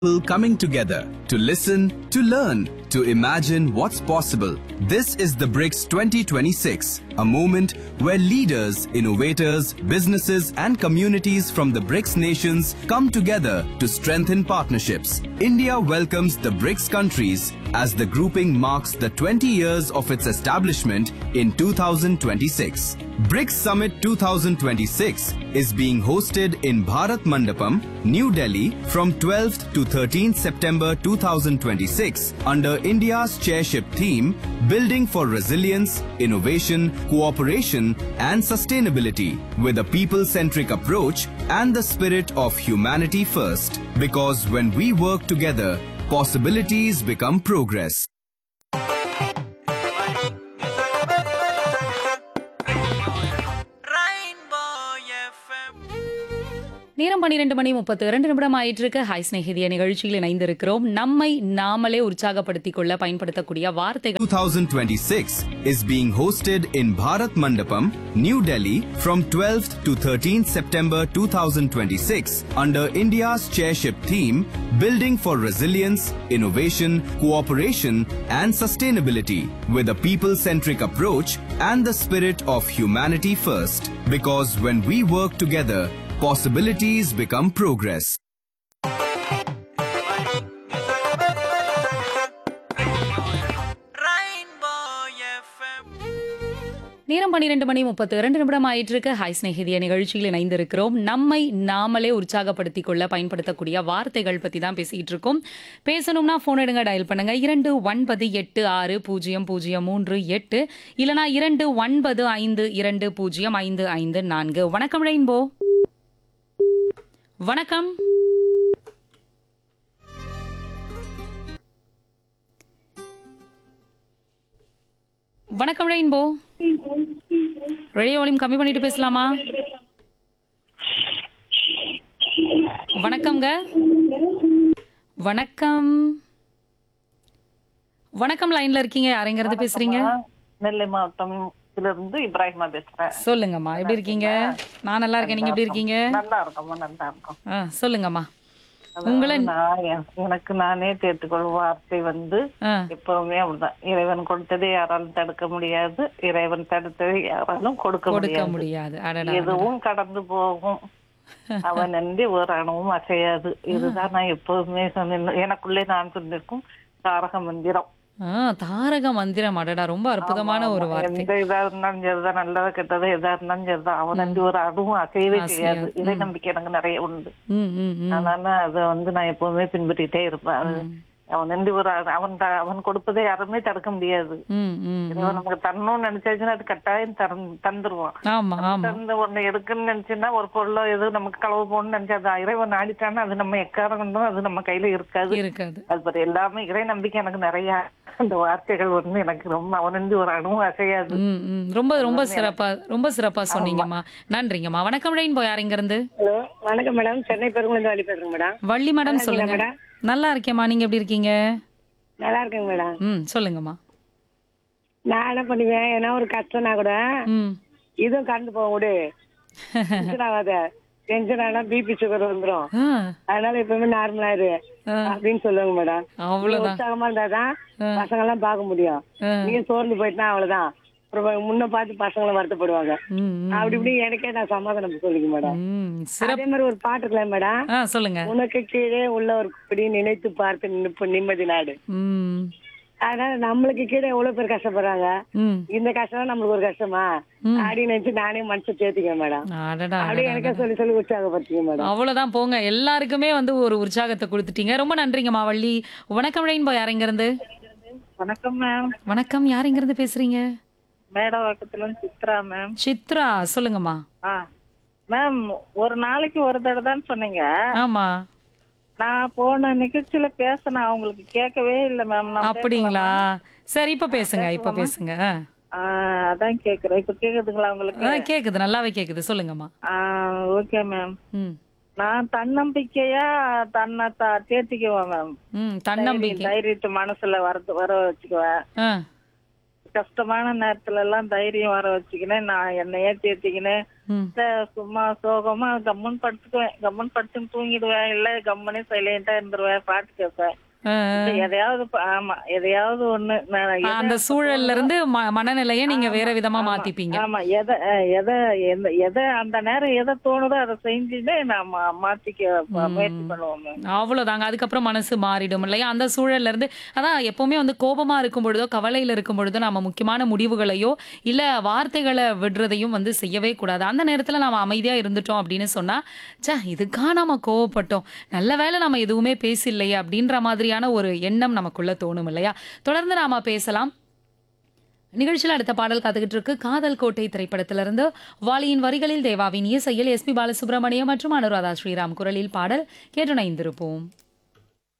people coming together to listen, to learn, to imagine what's possible. This is the BRICS 2026, a moment where leaders, innovators, businesses, and communities from the BRICS nations come together to strengthen partnerships. India welcomes the BRICS countries as the grouping marks the 20 years of its establishment in 2026. BRICS Summit 2026 is being hosted in Bharat Mandapam, New Delhi from 12th to 13th September 2026 under India's chairship theme Building for Resilience, Innovation, Cooperation and Sustainability with a people-centric approach and the spirit of humanity first. Because when we work together, possibilities become progress. Rainbow FM. நேரம் பன்னிரெண்டு மணி முப்பத்து இரண்டு நிமிடம் ஆயிட்டு இருக்கு hi ஸ்நேகிதிய நிகழ்ச்சியில் இணைந்திருக்கிறோம் நம்மை நாமளே உற்சாகப்படுத்திக் கொள்ள பயன்படுத்தக்கூடிய வார்த்தைகள் 2026 is being hosted in Bharat Mandapam, New Delhi from 12th to 13th September 2026 under India's chairship theme Building for Resilience, Innovation, Cooperation and Sustainability with a people-centric approach and the spirit of humanity first. Because when we work together, possibilities become progress. Rainbow FM. நேரம் பன்னிரெண்டு மணி முப்பத்து இரண்டு நிமிடம் ஆயிட்டு இருக்கு hi ஸ்நேகிதிய நிகழ்ச்சியில் இணைந்திருக்கிறோம் நம்மை நாமளே உற்சாகப்படுத்திக் கொள்ள பயன்படுத்தக்கூடிய வார்த்தைகள் பத்தி தான் பேசிட்டு இருக்கோம் பேசணும்னா போன் எடுங்க டயல் பண்ணுங்க இரண்டு ஒன்பது எட்டு ஆறு பூஜ்ஜியம் பூஜ்ஜியம் மூன்று எட்டு இல்லனா இரண்டு ஒன்பது ஐந்து இரண்டு பூஜ்ஜியம் ஐந்து ஐந்து நான்கு வணக்கம் ரெயின்போ வணக்கம் வணக்கம் ரெயின்போ ரேடியோ வால்யூம் கம்மி பண்ணிட்டு பேசலாமா வணக்கம்ங்க வணக்கம் வணக்கம் லைன்ல இருக்கீங்க யாரைங்கிறது பேசுறீங்க நெல்லை மாவட்டம்ல இருந்து இப்ராஹிமா பேசுறேன் சொல்லுங்கம்மா எப்படி இருக்கீங்க நான் நல்லா இருக்கேன் நீங்க எப்படி இருக்கீங்க நல்லா இருக்கோம்மா நல்லா இருக்கோம் ஆ, சொல்லுங்கம்மா அதாவது நான் எ- எனக்கு நானே தேர்த்துக்கொள்ளும் வார்த்தை வந்து ஆ, எப்பவுமே அப்படிதான் இறைவன் கொடுத்ததை யாராலும் தடுக்க முடியாது இறைவன் தடுத்ததை யாராலும் கொடுக்க கொடுக்க முடியாது முடியாது அடடா எதுவும் கடந்து போகும் அவன் நன்றி ஒரு அணுவும் அசையாது இதுதான் நான் எப்பவுமே சொன்ன எனக்குள்ளே நான் சொன்னிருக்கும் தாரக மந்திரம் ஆ, தாரக மந்திரம் அடடா ரொம்ப அற்புதமான ஒரு வார்த்தை எந்த இதா இருந்தாலும் சரிதான் நல்லதா கெட்டதா எதா இருந்தாலும் சரிதான் அவன் நன்றி ஒரு அணுவும் அசையவே செய்யாது இறை நம்பிக்கை எனக்கு நிறைய உண்டு ம் ம் ம் அதனால அத வந்து நான் எப்பவுமே பின்பற்றிட்டே இருப்பேன் அது அவன் நன்றி ஒரு அணு- அவன் த- அவன் கொடுப்பதை யாருமே தடுக்க முடியாது ம் ம் இறைவன் நமக்கு தரணும்னு நினைச்சாச்சுன்னா அது கட்டாயம் தரன்- தந்துருவான் ஆமா ஆமா தந்து ஒண்ணு எடுக்குன்னு நினைச்சுன்னா ஒரு பொருளோ எது நமக்கு களவு போகணும்னு நினைச்சா அது இறைவன் ஆடிட்டான்னா அது நம்ம எக்காரம் கொண்டும் அது நம்ம கையில இருக்காது இருக்காது அது பத்தி எல்லாமே இறை நம்பிக்கை எனக்கு நிறைய அந்த வார்த்தைகள் வந்து எனக்கு ரொம்ப அவனந்து ஒரு அணுவும் அசையாது ம் ம் ரொம்ப ரொம்ப சிறப்பா ரொம்ப சிறப்பா சொன்னீங்கம்மா நன்றிங்கம்மா வணக்கம் ரெயின்போ யார் இருந்து ஹலோ வணக்கம் மேடம் சென்னை பெருங்குளந்து வழி பேசுறேங்க மேடம் வள்ளி மேடம் சொல்லுங்க மேடம்? நல்லா இருக்கேம்மா நீங்க எப்படி இருக்கீங்க நல்லா இருக்கேங்க மேடம் ம் சொல்லுங்கம்மா நான் என்ன பண்ணுவேன் ஏன்னா ஒரு கஷ்டம்னா கூட ம் இதுவும் கடந்து போக விடு டென்ஷன் ஆகாத டென்ஷன் ஆனா பிபி சுகர் வந்துரும் ஆ, அதனால எப்பவுமே நார்மலா இரு ஆ. அப்படின்னு சொல்லுவாங்க மேடம் நீ அவ்வளவுதான் உற்சாகமா இருந்தாதான் பசங்க எல்லாம் பார்க்க முடியும் ஆ. நீ சோர்ந்து போயிட்டா அவ்வளவுதான் அப்புறம் முன்ன பார்த்து பசங்களும் வருத்தப்படுவாங்க ம் ம், அப்படி இப்படி எனக்கே நான் சமாதானம் சொல்லிக்க மேடம் ம் சிறப்பு அதே மாதிரி ஒரு பாட்டு இருக்கல மேடம் ஆ சொல்லுங்க உனக்கு கீழே உள்ள ஒரு குடி நினைத்து பார்த்து நினைப்பு நிம்மதி நாடு ம் அதனால நம்மளுக்கு கீழே எவ்வளவு பேர் கஷ்டப்படுறாங்க ம் இந்த கஷ்டம் நம்மளுக்கு ஒரு கஷ்டமா அப்படின்னு நினைச்சு நானே மனசு சேர்த்துக்கேன் மேடம் அடடா அப்படியே அடடா. எனக்கே சொல்லி சொல்லி உற்சாகப்படுத்திக்க மேடம் அவ்வளவுதான் போங்க எல்லாருக்குமே வந்து ஒரு உற்சாகத்தை கொடுத்துட்டீங்க ரொம்ப நன்றிங்கம்மா வள்ளி வணக்கம் ரெயின்போ யார் இங்க இருந்து வணக்கம் மேம் வணக்கம் யார் இங்க இருந்து பேசுறீங்க மேடவாக்கத்துல இருந்து சித்ரா மேம் சித்ரா சொல்லுங்கம்மா ஆ மேம் ஒரு நாளைக்கு ஒரு தடவை தான் சொன்னீங்க ஆமா நான் போன நிகழ்ச்சியில பேசினேன் அவங்களுக்கு கேட்கவே இல்லை மேம் நான் அப்படிங்களா சரி இப்ப பேசுங்க இப்ப பேசுங்க ஆ. ஆ, அதான் கேக்குறேன் இப்ப கேக்குதுங்களா உங்களுக்கு ஆ, கேக்குது நல்லாவே கேக்குது சொல்லுங்கம்மா ஓகே மேம் ம் நான் தன்னம்பிக்கையா தன்னை த தேத்திக்குவேன் மேம் ம் தன்னம்பிக்கை தைரியத்தை மனசுல வர வர வச்சுக்குவேன் ஆ கஷ்டமான நேரத்துல எல்லாம் தைரியம் வர வச்சுக்கினேன் நான் என்னையே தேத்திக்கினேன் ம். இல்ல, சும்மா சோகமா கம்முன்னு படுத்துக்குவேன் கம்முன்னு படுத்துன்னு தூங்கிடுவேன் இல்ல கம்முனே சைலண்டா இருந்துருவேன் பாட்டு கேட்பேன் ஆ, இப்ப எதையாவது ப- ஆமா எதையாவது ஒண்ணு நான் ஆ, எதை அந்த அப்ப சூழல்ல இருந்து ம- மனநிலையை நீங்க வேற விதமா ஆமா, மாத்திப்பீங்க ஆமா எதை அஹ், எதை எந்த- எதை அந்த நேரம் எதை தோணுதோ அதை செஞ்சுட்டு நான் மா- மாத்திக்க ப- முயற்சி பண்ணுவோம் மேம் அவ்வளவுதாங்க அதுக்கப்புறம் மனசு மாறிடும் இல்லையா அந்த சூழல்ல இருந்து அதான் எப்பவுமே வந்து கோபமா இருக்கும் பொழுதோ கவலையில இருக்கும் பொழுதோ நம்ம முக்கியமான முடிவுகளையோ இல்ல வார்த்தைகளை விடுறதையும் வந்து செய்யவே கூடாது அந்த நேரத்துல நாம அமைதியா இருந்துட்டோம் அப்படின்னு சொன்னா ச்சே இதுக்கா நாம கோவப்பட்டோம் நல்ல வேளை நம்ம எதுவுமே பேசலையே அப்படின்ற மாதிரியான ஒரு எண்ணம் நமக்குள்ள தோணும் இல்லையா தொடர்ந்து நாம பேசலாம் நிகழ்ச்சியில் அடுத்த பாடல் காத்துக்கிட்டு இருக்கு காதல் கோட்டை திரைப்படத்திலிருந்து வாலியின் வரிகளில் தேவாவின் இசையில் எஸ்பி பாலசுப்ரமணியம் மற்றும் அனுராதா ஸ்ரீராம் குரலில் பாடல் கேட்டு இணைந்திருப்போம்